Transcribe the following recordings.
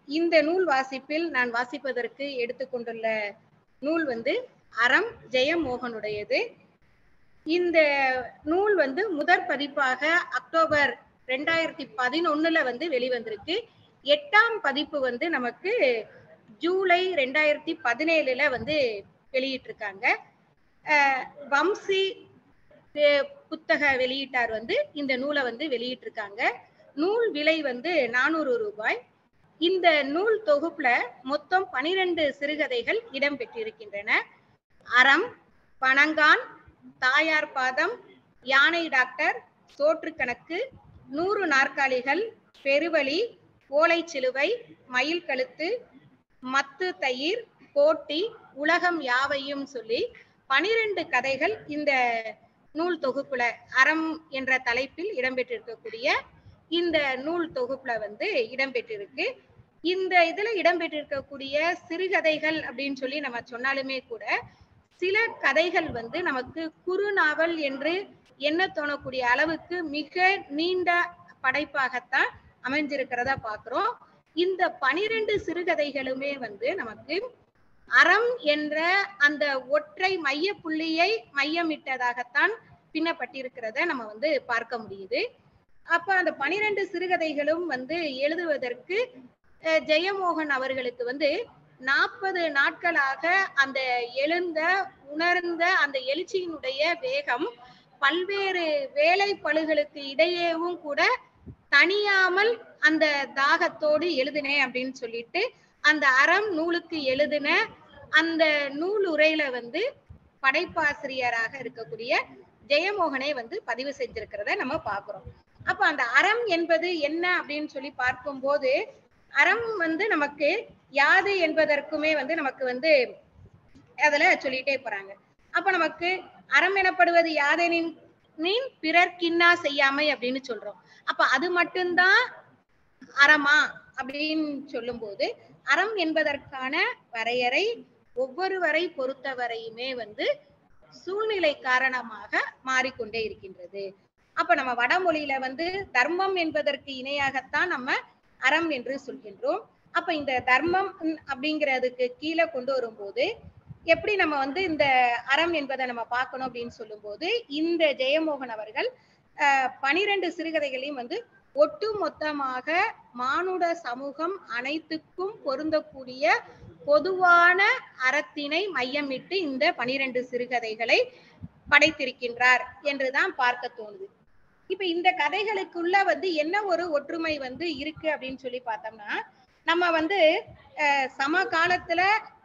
இந்த நூல் வாசிப்பில் நான் வாசிப்பதற்கு எடுத்துக்கொண்டுள்ள நூல் வந்து அறம் ஜெயமோகனுடையது இந்த நூல் வந்து முதற் பதிப்பாக அக்டோபர் ரெண்டாயிரத்தி பதினொன்னுல வந்து வெளிவந்திருக்கு எட்டாம் பதிப்பு வந்து நமக்கு ஜூலை ரெண்டாயிரத்தி பதினேழுல வந்து வெளியிட்டிருக்காங்க அஹ் வம்சி அஹ் புத்தக வெளியீட்டார் வந்து இந்த நூலை வந்து வெளியிட்டிருக்காங்க நூல் விலை வந்து நானூறு ரூபாய் இந்த நூல் தொகுப்புல மொத்தம் பனிரெண்டு சிறுகதைகள் இடம்பெற்றிருக்கின்றன அறம் பனங்கான் தாயார் பாதம் யானை டாக்டர் சோற்று கணக்கு நூறு நாற்காலிகள் பெருவழி ஓலை சிலுவை மயில் கழுத்து மத்து தயிர் போட்டி உலகம் யாவையும் சொல்லி பனிரெண்டு கதைகள் இந்த நூல் தொகுப்புல அறம் என்ற தலைப்பில் இடம்பெற்றிருக்கக்கூடிய இந்த நூல் தொகுப்புல வந்து இடம்பெற்றிருக்கு இந்த இதுல இடம்பெற்றிருக்கக்கூடிய சிறுகதைகள் அப்படின்னு சொல்லி நம்ம சொன்னாலுமே கூட சில கதைகள் வந்து நமக்கு குறுநாவல் என்று என்ன தோணக்கூடிய அளவுக்கு மிக நீண்ட படைப்பாகத்தான் அமைஞ்சிருக்கிறதா பாக்குறோம் இந்த பனிரெண்டு சிறுகதைகளுமே வந்து நமக்கு அறம் என்ற அந்த ஒற்றை மைய புள்ளியை மையமிட்டதாகத்தான் பின்னப்பட்டிருக்கிறத நம்ம வந்து பார்க்க முடியுது அப்ப அந்த பனிரெண்டு சிறுகதைகளும் வந்து எழுதுவதற்கு அஹ், ஜெயமோகன் அவர்களுக்கு வந்து நாற்பது நாட்களாக அந்த எழுந்த உணர்ந்த அந்த எழுச்சியினுடைய வேகம் பல்வேறு வேலை பழுகளுக்கு இடையேவும் கூட தனியாமல் அந்த தாகத்தோடு எழுதினேன் அப்படின்னு சொல்லிட்டு அந்த அறம் நூலுக்கு எழுதின அந்த நூல் உரையில வந்து படைப்பாசிரியராக இருக்கக்கூடிய ஜெயமோகனை வந்து பதிவு செஞ்சிருக்கிறத நம்ம பார்க்கிறோம் அப்ப அந்த அறம் என்பது என்ன அப்படின்னு சொல்லி பார்க்கும்போது அறம் வந்து நமக்கு யாது என்பதற்குமே வந்து நமக்கு வந்து அதுல சொல்லிட்டே போறாங்க அப்ப நமக்கு அறம் எனப்படுவது யாதெனின் நீன் பிறர்க்கின்னா செய்யாமை அப்படின்னு சொல்றோம் அப்ப அது மட்டும்தான் அறமா அப்படின்னு சொல்லும்போது அறம் என்பதற்கான வரையறை ஒவ்வொருவரை பொறுத்தவரையுமே வந்து சூழ்நிலை காரணமாக மாறிக்கொண்டே இருக்கின்றது அப்ப நம்ம வடமொழியில வந்து தர்மம் என்பதற்கு இணையாகத்தான் நம்ம அறம் என்று சொல்கின்றோம் அப்ப இந்த தர்மம் ம், அப்படிங்கிறதுக்கு கீழே கொண்டு வரும்போது எப்படி நம்ம வந்து இந்த அறம் என்பதை நம்ம பார்க்கணும் அப்படின்னு சொல்லும்போது இந்த ஜெயமோகன் அவர்கள் அஹ், பனிரெண்டு சிறுகதைகளையும் வந்து ஒட்டு மொத்தமாக மானுட சமூகம் அனைத்துக்கும் பொருந்தக்கூடிய பொதுவான அறத்தினை மையமிட்டு இந்த பனிரெண்டு சிறுகதைகளை படைத்திருக்கின்றார் என்றுதான் பார்க்க தோணுது இப்ப இந்த கதைகளுக்குள்ள வந்து என்ன ஒரு ஒற்றுமை வந்து இருக்கு அப்படின்னு சொல்லி பார்த்தோம்னா நம்ம வந்து அஹ், சம காலத்துல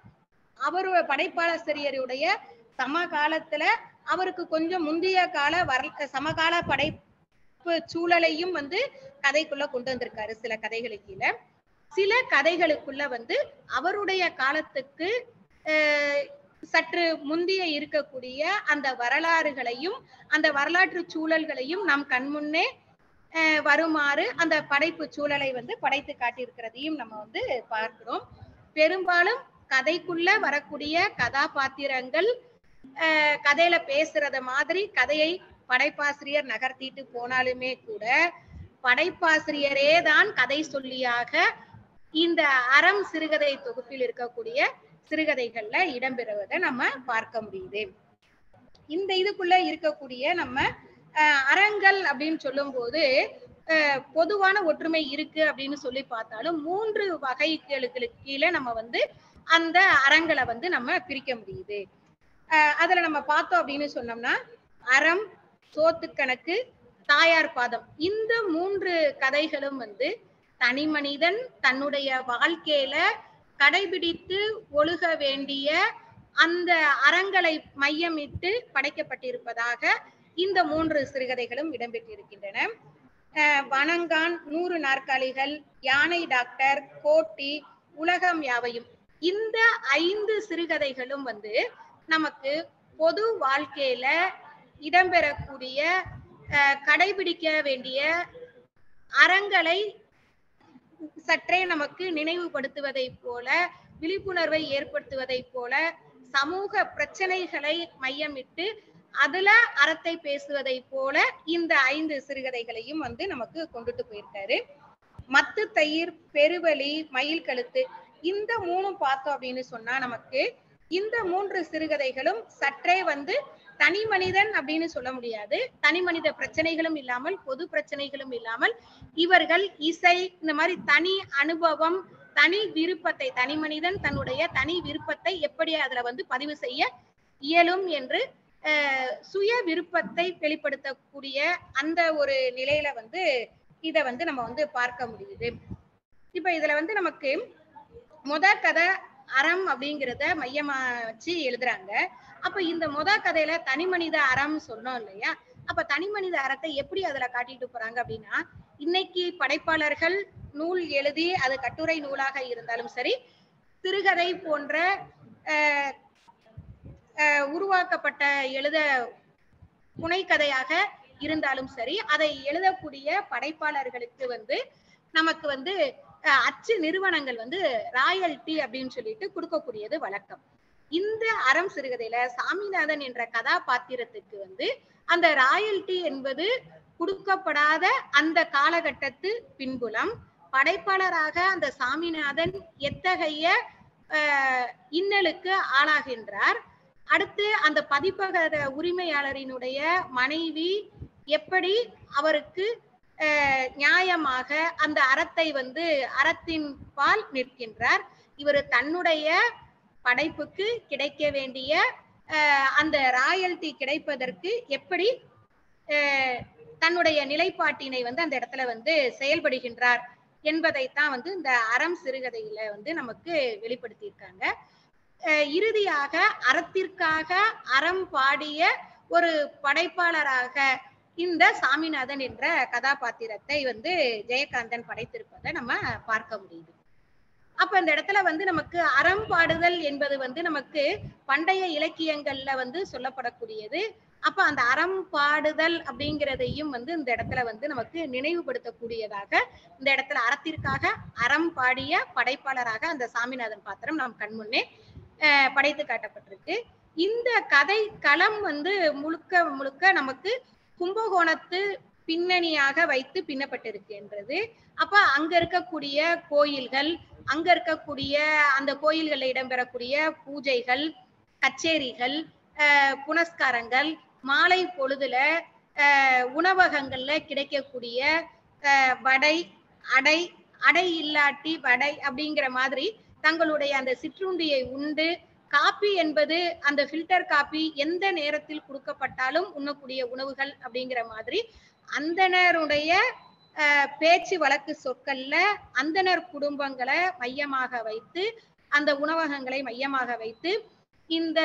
அவரு படைப்பாசிரியருடைய சம காலத்துல அவருக்கு கொஞ்சம் முந்தைய கால வர சமகால படைப்பு சூழலையும் வந்து கதைக்குள்ள கொண்டு வந்திருக்காரு சில கதைகளுக்கு கீழே சில கதைகளுக்குள்ள வந்து அவருடைய காலத்துக்கு அஹ், சற்று முந்திய இருக்கக்கூடிய அந்த வரலாறுகளையும் அந்த வரலாற்று சூழல்களையும் நம் கண்முன்னே அஹ், வருமாறு அந்த படைப்பு சூழலை வந்து படைத்து காட்டியிருக்கிறதையும் நம்ம வந்து பார்க்கிறோம் பெரும்பாலும் கதைக்குள்ள வரக்கூடிய கதாபாத்திரங்கள் அஹ், கதையில பேசுறத மாதிரி கதையை படைப்பாசிரியர் நகர்த்திட்டு போனாலுமே கூட படைப்பாசிரியரே தான் கதை சொல்லியாக இந்த அறம் சிறுகதை தொகுப்பில் இருக்கக்கூடிய சிறுகதைகள்ல இடம்பெறுவதை நம்ம பார்க்க முடியுது இந்த இதுக்குள்ள இருக்கக்கூடிய நம்ம அஹ், அறங்கள் அப்படின்னு சொல்லும்போது அஹ், பொதுவான ஒற்றுமை இருக்கு அப்படின்னு சொல்லி பார்த்தாலும் மூன்று வகைகளுக்கு கீழே நம்ம வந்து அந்த அறங்களை வந்து நம்ம பிரிக்க முடியுது அஹ், அதுல நம்ம பார்த்தோம் அப்படின்னு சொன்னோம்னா அறம் சோத்து கணக்கு தாயார் பாதம் இந்த மூன்று கதைகளும் வந்து தனி மனிதன் தன்னுடைய வாழ்க்கையில கடைபிடித்து ஒழுக வேண்டிய அந்த அறங்களை மையமிட்டு படைக்கப்பட்டிருப்பதாக இந்த மூன்று சிறுகதைகளும் இடம்பெற்றிருக்கின்றன அஹ் வனங்கான் நூறு நாற்காலிகள் யானை டாக்டர் கோட்டி உலகம் யாவையும் இந்த ஐந்து சிறுகதைகளும் வந்து நமக்கு பொது வாழ்க்கையில இடம்பெறக்கூடிய அஹ், கடைபிடிக்க வேண்டிய அறங்களை சற்றே நமக்கு நினைவுபடுத்துவதை போல விழிப்புணர்வை ஏற்படுத்துவதை போல சமூக பிரச்சனைகளை மையமிட்டு அதுல அறத்தை பேசுவதை போல இந்த ஐந்து சிறுகதைகளையும் வந்து நமக்கு கொண்டுட்டு போயிருக்காரு மத்து தயிர் பெருவலி மயில் கழுத்து இந்த மூணும் பார்த்தோம் அப்படின்னு சொன்னா நமக்கு இந்த மூன்று சிறுகதைகளும் சற்றே வந்து தனி மனிதன் அப்படின்னு சொல்ல முடியாது தனி மனித பிரச்சனைகளும் இல்லாமல் பொது பிரச்சனைகளும் இல்லாமல் இவர்கள் இசை இந்த மாதிரி தனி அனுபவம் தனி விருப்பத்தை தனி மனிதன் தன்னுடைய தனி விருப்பத்தை எப்படி அதுல வந்து பதிவு செய்ய இயலும் என்று அஹ், சுய விருப்பத்தை வெளிப்படுத்தக்கூடிய அந்த ஒரு நிலையில வந்து இத வந்து நம்ம வந்து பார்க்க முடியுது இப்ப இதுல வந்து நமக்கு முத கதை அறம் அப்படிங்கிறத மையமா வச்சு எழுதுறாங்க அப்ப இந்த முத கதையில தனி மனித அறம் சொன்னோம் இல்லையா அப்ப தனி மனித அறத்தை எப்படி அதுல காட்டிட்டு போறாங்க அப்படின்னா இன்னைக்கு படைப்பாளர்கள் நூல் எழுதி அது கட்டுரை நூலாக இருந்தாலும் சரி சிறுகதை போன்ற அஹ், அஹ், உருவாக்கப்பட்ட எழுத புனைக்கதையாக இருந்தாலும் சரி அதை எழுதக்கூடிய படைப்பாளர்களுக்கு வந்து நமக்கு வந்து அஹ், அச்சு நிறுவனங்கள் வந்து ராயல்டி அப்படின்னு சொல்லிட்டு கொடுக்கக்கூடியது வழக்கம் இந்த அறம் சிறுகதையில சாமிநாதன் என்ற கதாபாத்திரத்துக்கு வந்து அந்த ராயல்டி என்பது கொடுக்கப்படாத அந்த காலகட்டத்து பின்புலம் படைப்பாளராக அந்த சாமிநாதன் எத்தகைய அஹ், இன்னலுக்கு ஆளாகின்றார் அடுத்து அந்த பதிப்பக உரிமையாளரினுடைய மனைவி எப்படி அவருக்கு அஹ், நியாயமாக அந்த அறத்தை வந்து அறத்தின் பால் நிற்கின்றார் இவர் தன்னுடைய படைப்புக்கு கிடைக்க வேண்டிய அஹ், அந்த ராயல்டி கிடைப்பதற்கு எப்படி அஹ், தன்னுடைய நிலைப்பாட்டினை வந்து அந்த இடத்துல வந்து செயல்படுகின்றார் என்பதைத்தான் வந்து இந்த அறம் சிறுகதையில வந்து நமக்கு வெளிப்படுத்தியிருக்காங்க அஹ், இறுதியாக அறத்திற்காக அறம் பாடிய ஒரு படைப்பாளராக இந்த சாமிநாதன் என்ற கதாபாத்திரத்தை வந்து ஜெயகாந்தன் படைத்திருப்பதை நம்ம பார்க்க முடியுது அப்ப இந்த இடத்துல வந்து நமக்கு அறம் பாடுதல் என்பது வந்து நமக்கு பண்டைய இலக்கியங்கள்ல வந்து சொல்லப்படக்கூடியது அப்ப அந்த அறம் பாடுதல் அப்படிங்கிறதையும் வந்து இந்த இடத்துல வந்து நமக்கு நினைவுபடுத்தக்கூடியதாக இந்த இடத்துல அறத்திற்காக அறம் பாடிய படைப்பாளராக அந்த சாமிநாதன் பாத்திரம் நம் கண்முன்னே அஹ், படைத்து காட்டப்பட்டிருக்கு இந்த கதை களம் வந்து முழுக்க முழுக்க நமக்கு கும்பகோணத்து பின்னணியாக வைத்து பின்னப்பட்டிருக்கின்றது அப்ப அங்க இருக்கக்கூடிய கோயில்கள் அங்க இருக்கக்கூடிய அந்த கோயில்களில் இடம்பெறக்கூடிய பூஜைகள் கச்சேரிகள் அஹ், புனஸ்காரங்கள் மாலை பொழுதுல அஹ், உணவகங்கள்ல கிடைக்கக்கூடிய அஹ், வடை அடை அடை இல்லாட்டி வடை அப்படிங்கிற மாதிரி தங்களுடைய அந்த சிற்றுண்டியை உண்டு காப்பி என்பது அந்த ஃபில்டர் காப்பி எந்த நேரத்தில் கொடுக்கப்பட்டாலும் உண்ணக்கூடிய உணவுகள் அப்படிங்கிற மாதிரி அந்தனருடைய அஹ், பேச்சு வழக்கு சொற்கள்ல அந்தனர் குடும்பங்களை மையமாக வைத்து அந்த உணவகங்களை மையமாக வைத்து இந்த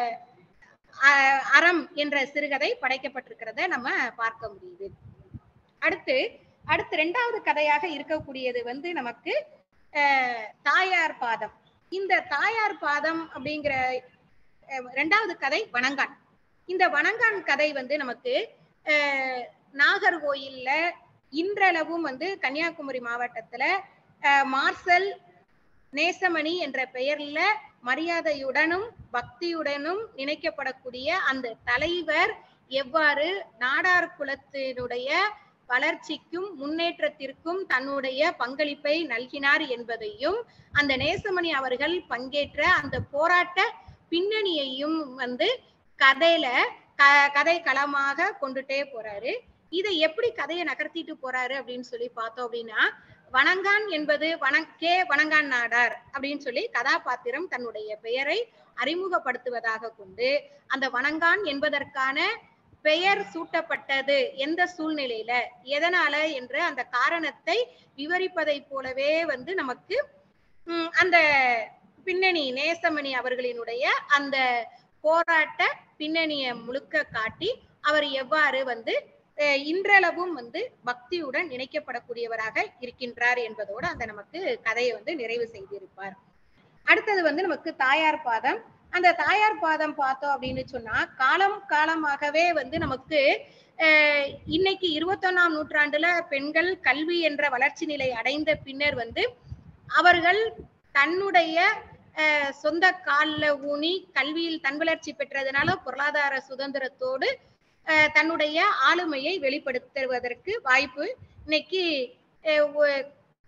அஹ், அறம் என்ற சிறுகதை படைக்கப்பட்டிருக்கிறத நம்ம பார்க்க முடியுது அடுத்து அடுத்து ரெண்டாவது கதையாக இருக்கக்கூடியது வந்து நமக்கு அஹ், தாயார் பாதம் இந்த தாயார் பாதம் அப்படிங்கிற அஹ், ரெண்டாவது கதை வணங்கான் இந்த வணங்கான் கதை வந்து நமக்கு அஹ், நாகர்கோயில்ல இன்றளவும் வந்து கன்னியாகுமரி மாவட்டத்துல அஹ், மார்சல் நேசமணி என்ற பெயர்ல மரியாதையுடனும் பக்தியுடனும் நினைக்கப்படக்கூடிய அந்த தலைவர் எவ்வாறு நாடார் குலத்தினுடைய வளர்ச்சிக்கும் முன்னேற்றத்திற்கும் தன்னுடைய பங்களிப்பை நல்கினார் என்பதையும் அந்த நேசமணி அவர்கள் பங்கேற்ற அந்த போராட்ட பின்னணியையும் வந்து கதையில க கதை களமாக கொண்டுட்டே போறாரு இதை எப்படி கதையை நகர்த்திட்டு போறாரு அப்படின்னு சொல்லி பார்த்தோம் அப்படின்னா வணங்கான் என்பது வணங் கே வணங்கான் நாடார் அப்படின்னு சொல்லி கதாபாத்திரம் தன்னுடைய பெயரை அறிமுகப்படுத்துவதாக கொண்டு அந்த வணங்கான் என்பதற்கான பெயர் சூட்டப்பட்டது எந்த சூழ்நிலையில எதனால என்ற அந்த காரணத்தை விவரிப்பதைப் போலவே வந்து நமக்கு உம், அந்த பின்னணி நேசமணி அவர்களினுடைய அந்த போராட்ட பின்னணியை முழுக்க காட்டி அவர் எவ்வாறு வந்து அஹ், இன்றளவும் வந்து பக்தியுடன் இணைக்கப்படக்கூடியவராக இருக்கின்றார் என்பதோடு அந்த நமக்கு கதையை வந்து நிறைவு செய்திருப்பார் அடுத்தது வந்து நமக்கு தாயார் பாதம் அந்த தாயார் பாதம் பார்த்தோம் அப்படின்னு சொன்னா காலம் காலமாகவே வந்து நமக்கு அஹ், இன்னைக்கு இருபத்தொன்னாம் நூற்றாண்டுல பெண்கள் கல்வி என்ற வளர்ச்சி நிலை அடைந்த பின்னர் வந்து அவர்கள் தன்னுடைய அஹ், சொந்த கால்ல ஊனி கல்வியில் தன் வளர்ச்சி பெற்றதுனால பொருளாதார சுதந்திரத்தோடு அஹ், தன்னுடைய ஆளுமையை வெளிப்படுத்துவதற்கு வாய்ப்பு இன்னைக்கு அஹ், ஒ-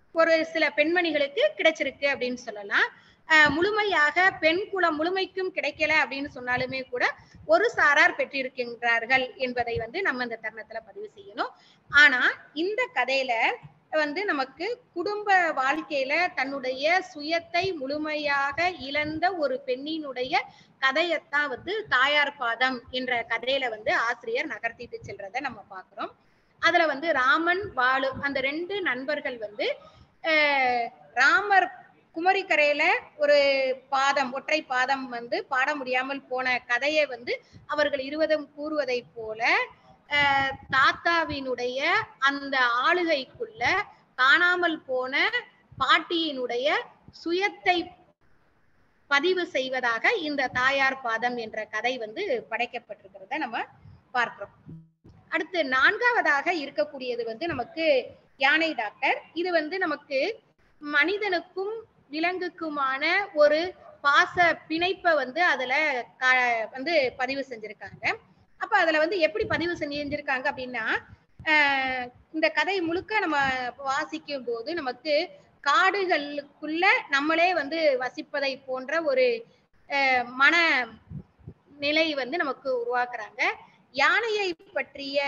ஒரு சில பெண்மணிகளுக்கு கிடைச்சிருக்கு அப்படின்னு சொல்லலாம் அஹ் முழுமையாக பெண் குலம் முழுமைக்கும் கிடைக்கல அப்படின்னு சொன்னாலுமே கூட ஒரு சாரார் பெற்றிருக்கின்றார்கள் என்பதை வந்து நம்ம இந்த தருணத்துல பதிவு செய்யணும் ஆனா இந்த கதையில வந்து நமக்கு குடும்ப வாழ்க்கையில தன்னுடைய சுயத்தை முழுமையாக இழந்த ஒரு பெண்ணினுடைய கதையத்தான் வந்து தாயார் பாதம் என்ற கதையில வந்து ஆசிரியர் நகர்த்திட்டு செல்றத நம்ம பாக்குறோம் அதுல வந்து ராமன் பாலு அந்த ரெண்டு நண்பர்கள் வந்து அஹ், ராமர் குமரிக்கரையில ஒரு பாதம் ஒற்றை பாதம் வந்து பாட முடியாமல் போன கதையை வந்து அவர்கள் இருவதும் கூறுவதை போல அஹ், தாத்தாவினுடைய அந்த ஆளுகைக்குள்ள காணாமல் போன பாட்டியினுடைய சுயத்தை பதிவு செய்வதாக இந்த தாயார் பாதம் என்ற கதை வந்து படைக்கப்பட்டிருக்கிறத நம்ம பார்க்கிறோம் அடுத்து நான்காவதாக இருக்கக்கூடியது வந்து நமக்கு யானை டாக்டர் இது வந்து நமக்கு மனிதனுக்கும் விலங்குக்குமான ஒரு பாச பிணைப்பை வந்து அதுல க- வந்து பதிவு செஞ்சிருக்காங்க அப்ப அதுல வந்து எப்படி பதிவு செஞ்சிருக்காங்க அப்படின்னா ஆஹ் இந்த கதை முழுக்க நம்ம வாசிக்கும் போது நமக்கு காடுகளுக்குள்ள நம்மளே வந்து வசிப்பதை போன்ற ஒரு ஆஹ் மன நிலை வந்து நமக்கு உருவாக்குறாங்க யானையை பற்றிய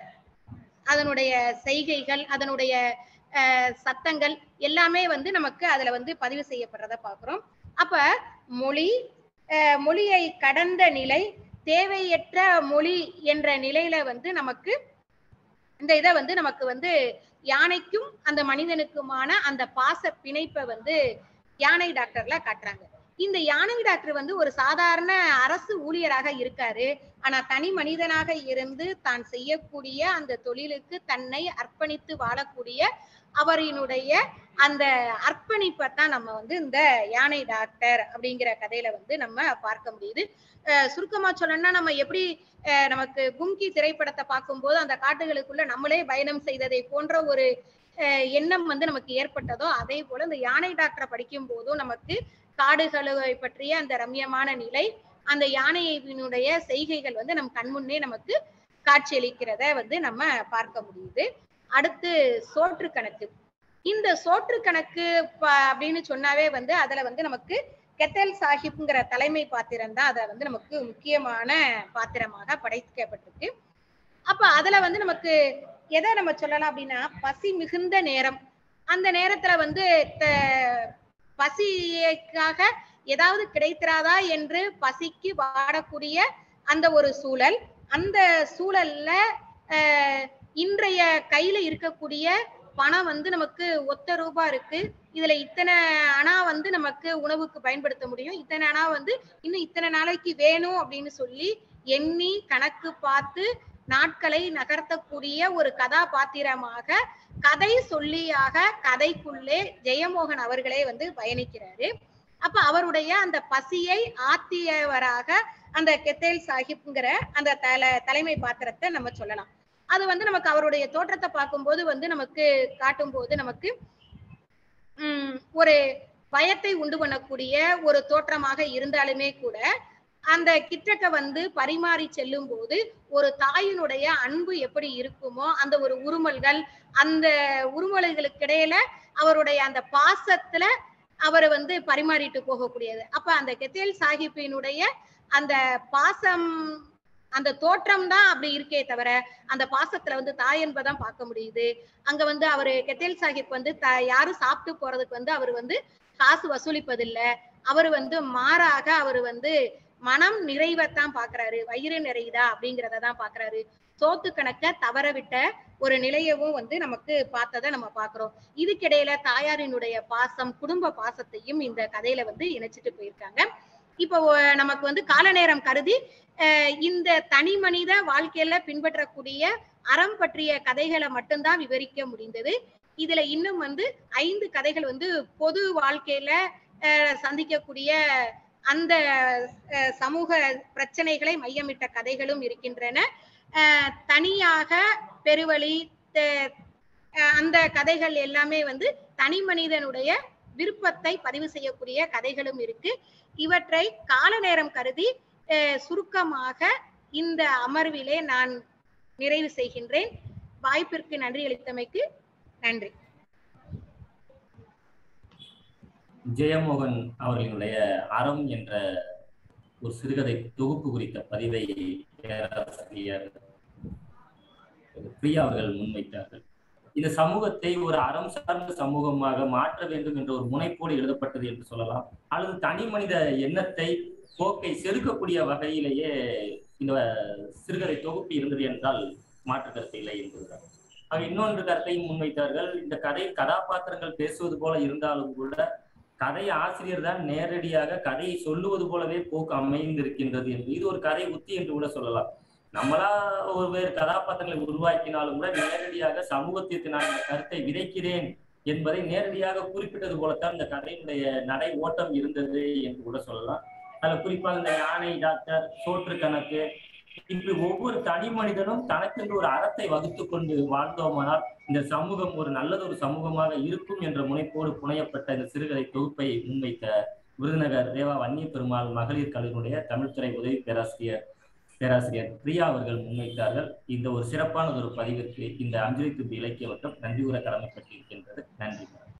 அதனுடைய செய்கைகள் அதனுடைய அஹ், சத்தங்கள் எல்லாமே வந்து நமக்கு அதுல வந்து பதிவு செய்யப்படுறத பாக்குறோம் அப்ப மொழி அஹ், மொழியை கடந்த நிலை தேவையற்ற மொழி என்ற நிலையில வந்து நமக்கு இந்த இதை வந்து நமக்கு வந்து யானைக்கும் அந்த மனிதனுக்குமான அந்த பாச பிணைப்பை வந்து யானை டாக்டர்ல காட்டுறாங்க இந்த யானை டாக்டர் வந்து ஒரு சாதாரண அரசு ஊழியராக இருக்காரு ஆனா தனி மனிதனாக இருந்து தான் செய்யக்கூடிய அந்த தொழிலுக்கு தன்னை அர்ப்பணித்து வாழக்கூடிய அவரினுடைய அந்த அர்ப்பணிப்பை தான் நம்ம வந்து இந்த யானை டாக்டர் அப்படிங்கிற கதையில வந்து நம்ம பார்க்க முடியுது அஹ் சுருக்கமா சொல்லணும்னா நம்ம எப்படி அஹ் நமக்கு கும்கி திரைப்படத்தை பார்க்கும்போது அந்த காட்டுகளுக்குள்ள நம்மளே பயணம் செய்ததை போன்ற ஒரு அஹ் எண்ணம் வந்து நமக்கு ஏற்பட்டதோ அதே போல இந்த யானை டாக்டரை படிக்கும் போதும் நமக்கு காடுகளை பற்றிய அந்த ரம்யமான நிலை அந்த யானையினுடைய செய்கைகள் வந்து நம் கண்முன்னே நமக்கு காட்சியளிக்கிறத வந்து நம்ம பார்க்க முடியுது அடுத்து சோற்று கணக்கு இந்த சோற்று கணக்கு ப- அப்படின்னு சொன்னாவே வந்து அதுல வந்து நமக்கு கெத்தல் சாஹிப்ங்கிற தலைமை பாத்திரம் தான் அதை வந்து நமக்கு முக்கியமான பாத்திரமாக படைக்கப்பட்டிருக்கு அப்ப அதுல வந்து நமக்கு எதை நம்ம சொல்லலாம் அப்படின்னா பசி மிகுந்த நேரம் அந்த நேரத்துல வந்து த- பசிக்காக ஏதாவது கிடைத்திராதா என்று பசிக்கு வாடக்கூடிய அந்த ஒரு சூழல் அந்த சூழல்ல அஹ், இன்றைய கையில இருக்கக்கூடிய பணம் வந்து நமக்கு ஒத்த ரூபா இருக்கு இதுல இத்தனை அணா வந்து நமக்கு உணவுக்கு பயன்படுத்த முடியும் இத்தனை அணா வந்து இன்னும் இத்தனை நாளைக்கு வேணும் அப்படின்னு சொல்லி எண்ணி கணக்கு பார்த்து நாட்களை நகர்த்தக்கூடிய ஒரு கதாபாத்திரமாக கதை சொல்லியாக கதைக்குள்ளே ஜெயமோகன் அவர்களே வந்து பயணிக்கிறாரு அப்ப அவருடைய அந்த பசியை ஆத்தியவராக அந்த கெத்தேல் சாஹிப்ங்கிற அந்த தல தலைமை பாத்திரத்தை நம்ம சொல்லலாம் அது வந்து நமக்கு அவருடைய தோற்றத்தை பார்க்கும்போது வந்து நமக்கு காட்டும் போது நமக்கு உம் ஒரு பயத்தை உண்டு பண்ணக்கூடிய ஒரு தோற்றமாக இருந்தாலுமே கூட அந்த கிட்டக்க வந்து பரிமாறி செல்லும் போது ஒரு தாயினுடைய அன்பு எப்படி இருக்குமோ அந்த ஒரு உருமல்கள் அந்த உருமல்களுக்கு இடையில அவருடைய அந்த பாசத்துல அவர் வந்து பரிமாறிட்டு போகக்கூடியது அப்ப அந்த கெத்தேல் சாஹிப்பினுடைய அந்த பாசம் அந்த தோற்றம் தான் அப்படி இருக்கே தவிர அந்த பாசத்துல வந்து தாய் என்பதான் பார்க்க முடியுது அங்க வந்து அவரு கெத்தேல் சாஹிப் வந்து த யாரும் சாப்பிட்டு போறதுக்கு வந்து அவர் வந்து காசு வசூலிப்பதில்லை அவர் வந்து மாறாக அவர் வந்து மனம் நிறைவைத்தான் பாக்குறாரு வயிறு நிறையுதா அப்படிங்கிறத தான் பாக்குறாரு சோத்து கணக்க தவற விட்ட ஒரு நிலையவும் வந்து நமக்கு பார்த்ததை நம்ம பாக்குறோம் இதுக்கிடையில தாயாரினுடைய பாசம் குடும்ப பாசத்தையும் இந்த கதையில வந்து இணைச்சிட்டு போயிருக்காங்க இப்போ ஒ- நமக்கு வந்து கால நேரம் கருதி அஹ் இந்த தனி மனித வாழ்க்கையில பின்பற்றக்கூடிய அறம் பற்றிய கதைகளை மட்டும்தான் விவரிக்க முடிந்தது இதுல இன்னும் வந்து ஐந்து கதைகள் வந்து பொது வாழ்க்கையில அஹ் சந்திக்கக்கூடிய அந்த அஹ், சமூக பிரச்சனைகளை மையமிட்ட கதைகளும் இருக்கின்றன அஹ், தனியாக பெருவழி த- அஹ், அந்த கதைகள் எல்லாமே வந்து தனி மனிதனுடைய விருப்பத்தை பதிவு செய்யக்கூடிய கதைகளும் இருக்கு இவற்றை கால நேரம் கருதி அஹ், சுருக்கமாக இந்த அமர்விலே நான் நிறைவு செய்கின்றேன் வாய்ப்பிற்கு நன்றி அளித்தமைக்கு நன்றி ஜெயமோகன் அவர்களுடைய அறம் என்ற ஒரு சிறுகதை தொகுப்பு குறித்த பதிவை பேராசிரியர் பிரியா அவர்கள் முன்வைத்தார்கள் இந்த சமூகத்தை ஒரு அறம் சார்ந்த சமூகமாக மாற்ற வேண்டும் என்ற ஒரு முனைப்போடு எழுதப்பட்டது என்று சொல்லலாம் அல்லது தனி மனித எண்ணத்தை போக்கை செதுக்கக்கூடிய வகையிலேயே இந்த சிறுகதை தொகுப்பு இருந்தது என்றால் மாற்று கருத்து இல்லை என்பதுதான் ஆக இன்னொன்று கருத்தையும் முன்வைத்தார்கள் இந்த கதை கதாபாத்திரங்கள் பேசுவது போல இருந்தாலும் கூட கதை ஆசிரியர் தான் நேரடியாக கதையை சொல்லுவது போலவே போக்கு அமைந்திருக்கின்றது என்று இது ஒரு கதை உத்தி என்று கூட சொல்லலாம் நம்மளா ஒரு வேறு கதாபாத்திரங்களை உருவாக்கினாலும் கூட நேரடியாக சமூகத்திற்கு நான் இந்த கருத்தை விதைக்கிறேன் என்பதை நேரடியாக குறிப்பிட்டது போலத்தான் இந்த கதையினுடைய நடை ஓட்டம் இருந்தது என்று கூட சொல்லலாம் அதுல குறிப்பாக இந்த யானை டாக்டர் சோற்று கணக்கு இப்படி ஒவ்வொரு தனி மனிதனும் தனக்கென்று ஒரு அறத்தை வகுத்து கொண்டு வாழ்ந்தோமானால் இந்த சமூகம் ஒரு நல்லது ஒரு சமூகமாக இருக்கும் என்ற முனைப்போடு புனையப்பட்ட இந்த சிறுகதை தொகுப்பை முன்வைத்த விருதுநகர் தேவா வன்னிய பெருமாள் மகளிர் கல்லூரியுடைய தமிழ்துறை உதவி பேராசிரியர் பேராசிரியர் பிரியா அவர்கள் முன்வைத்தார்கள் இந்த ஒரு சிறப்பான ஒரு பதிவிற்கு இந்த அஞ்சலி தும்பி இலக்கிய வட்டம் நன்றி கூற கடமைப்பட்டிருக்கின்றது நன்றி